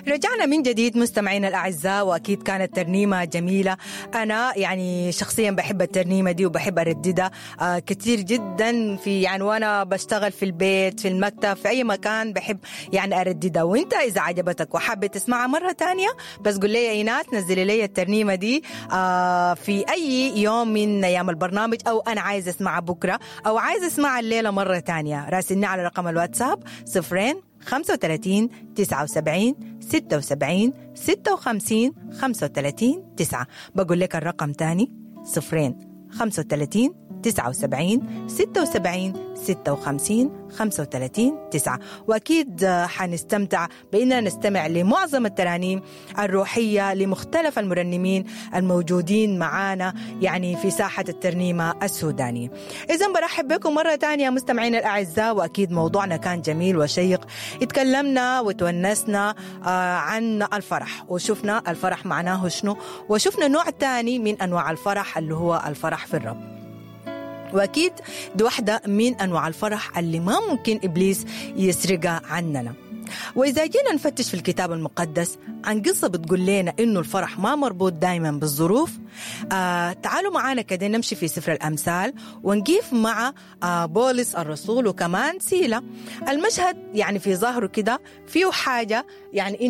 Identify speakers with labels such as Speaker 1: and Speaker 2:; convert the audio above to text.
Speaker 1: رجعنا من جديد مستمعينا الأعزاء وأكيد كانت ترنيمة جميلة أنا يعني شخصيا بحب الترنيمة دي وبحب أرددها آه كثير جدا في يعني وأنا بشتغل في البيت في المكتب في أي مكان بحب يعني أرددها وأنت إذا عجبتك وحابة تسمعها مرة تانية بس قول لي يا إيناس نزلي لي الترنيمة دي آه في أي يوم من أيام البرنامج أو أنا عايزة أسمعها بكرة أو عايزة أسمعها الليلة مرة تانية راسلني على رقم الواتساب صفرين 35 79 76 56 35 9 بقول لك الرقم تاني صفرين 35 79 76 56 35 9 واكيد حنستمتع باننا نستمع لمعظم الترانيم الروحيه لمختلف المرنمين الموجودين معانا يعني في ساحه الترنيمه السودانيه. اذا برحب بكم مره ثانيه مستمعينا الاعزاء واكيد موضوعنا كان جميل وشيق اتكلمنا وتونسنا عن الفرح وشفنا الفرح معناه شنو وشفنا نوع ثاني من انواع الفرح اللي هو الفرح في الرب. واكيد دي واحده من انواع الفرح اللي ما ممكن ابليس يسرقها عننا وإذا جينا نفتش في الكتاب المقدس عن قصة بتقول لنا إنه الفرح ما مربوط دائما بالظروف آه تعالوا معانا كده نمشي في سفر الأمثال ونقيف مع آه بولس الرسول وكمان سيلة المشهد يعني في ظاهره كده فيه حاجة يعني